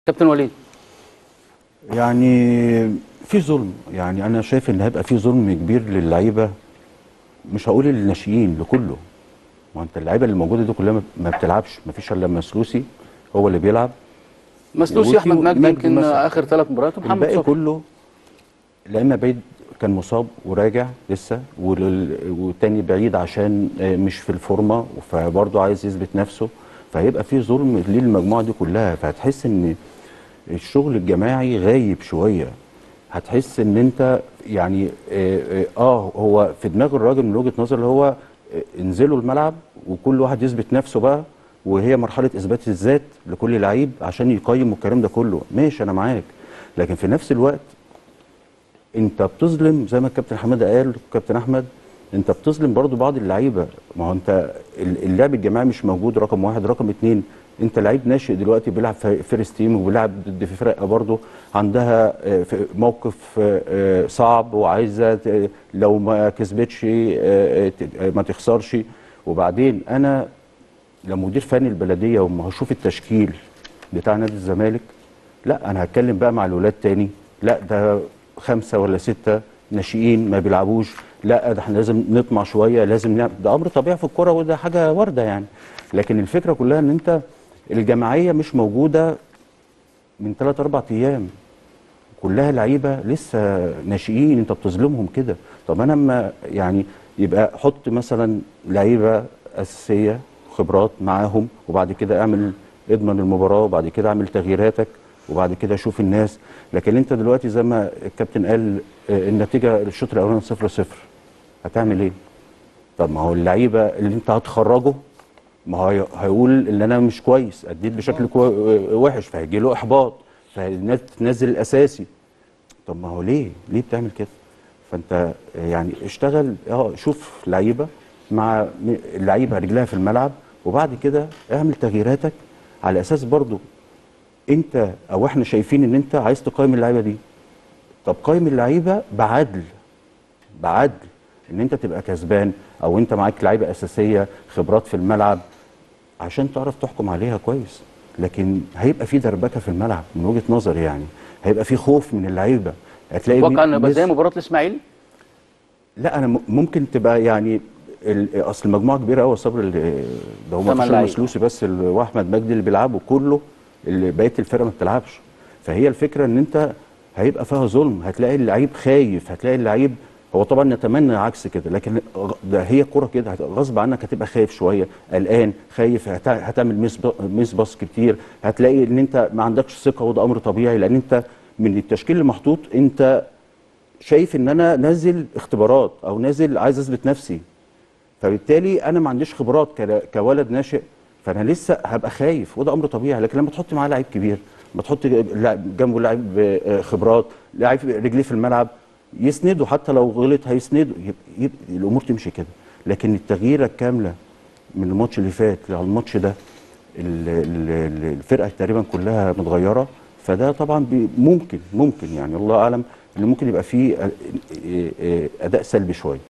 كابتن وليد يعني في ظلم يعني انا شايف ان هيبقى في ظلم كبير للعيبه مش هقول للناشئين لكله ما انت اللعيبه اللي موجوده دي كلها ما- ما بتلعبش ما فيش الا مسلوسي هو اللي بيلعب مسلوسي وفي احمد مجدي مجدي يمكن مثلا. اخر ثلاث مباريات ومحمد الباقي صبحي كله لا اما بعيد كان مصاب وراجع لسه وال- والتاني بعيد عشان آه، مش في الفورمه فبرضه عايز يثبت نفسه فهيبقى في ظلم للمجموعه دي كلها فهتحس ان الشغل الجماعي غايب شويه هتحس ان انت يعني اه, آه, آه هو في دماغ الراجل من وجهه نظر اللي هو آه، انزلوا الملعب وكل واحد يثبت نفسه بقى وهي مرحله اثبات الذات لكل لعيب عشان يقيم والكلام ده كله ماشي انا معاك لكن في نفس الوقت انت بتظلم زي ما الكابتن حماده قال الكابتن احمد انت بتظلم برضو بعض اللعيبه ما هو انت ال- اللعب الجماعي مش موجود رقم واحد رقم اتنين انت لعيب ناشئ دلوقتي بيلعب في فيرست تيم وبيلعب ضد فرقه برضو عندها آه، في موقف آه، آه، صعب وعايزه ت- لو ما كسبتش آه، آه، ت- آه، ما تخسرش وبعدين انا لمدير فني البلديه وما هشوف التشكيل بتاع نادي الزمالك لا انا هتكلم بقى مع الولاد تاني لا ده خمسه ولا سته ناشئين ما بيلعبوش لا ده احنا لازم نطمع شويه لازم نعمل ده امر طبيعي في الكوره وده حاجه وارده يعني لكن الفكره كلها ان انت الجماعيه مش موجوده من ثلاث اربع ايام كلها لعيبه لسه ناشئين انت بتظلمهم كده طب انا اما يعني يبقى حط مثلا لعيبه اساسيه خبرات معاهم وبعد كده اعمل اضمن المباراه وبعد كده اعمل تغييراتك وبعد كده شوف الناس لكن انت دلوقتي زي ما الكابتن قال آه، النتيجه الشوط الاولاني 0 0 هتعمل ايه؟ طب ما هو اللعيبه اللي انت هتخرجه ما هو هي- هيقول ان انا مش كويس اديت بشكل كوي... وحش فهيجي له احباط فنزل الاساسي طب ما هو ليه ليه بتعمل كده فانت يعني اشتغل اه شوف لعيبه مع م- اللعيبه رجلها في الملعب وبعد كده اعمل تغييراتك على اساس برضو انت او احنا شايفين ان انت عايز تقيم اللعيبه دي طب قيم اللعيبه بعدل بعدل ان انت تبقى كسبان او انت معاك لعيبه اساسيه خبرات في الملعب عشان تعرف تحكم عليها كويس لكن هيبقى في دربكه في الملعب من وجهه نظري يعني هيبقى في خوف من اللعيبه هتلاقي اتوقع انه يبقى ناس- زي مباراه الاسماعيلي لا انا م- ممكن تبقى يعني ال- اصل المجموعه كبيره قوي صبر ال- ده هم تمن مفيش لعيبة. مسلوسي بس ال- واحمد مجدي اللي بيلعبوا كله اللي بقيه الفرقه ما بتلعبش فهي الفكره ان انت هيبقى فيها ظلم هتلاقي اللعيب خايف هتلاقي اللعيب هو طبعا نتمنى عكس كده لكن غ- ده هي كوره كده هت- غصب عنك هتبقى خايف شويه قلقان خايف هت- هتعمل ميس ب- ميس باص كتير هتلاقي ان انت ما عندكش ثقه وده امر طبيعي لان انت من التشكيل اللي محطوط انت شايف ان انا نازل اختبارات او نازل عايز اثبت نفسي فبالتالي انا ما عنديش خبرات كلا- كولد ناشئ فانا لسه هبقى خايف وده امر طبيعي لكن لما تحط معاه لعيب كبير ما تحط لاعب- جنبه لعيب آه، خبرات لعيب رجليه في الملعب يسنده حتى لو غلط هيسنده يبقى, يبقى الامور تمشي كده لكن التغييره الكامله من الماتش اللي فات على الماتش ده ال- ال- ال- الفرقه تقريبا كلها متغيره فده طبعا بي- ممكن ممكن يعني الله اعلم ان ممكن يبقى فيه آه، آه، آه، اداء سلبي شويه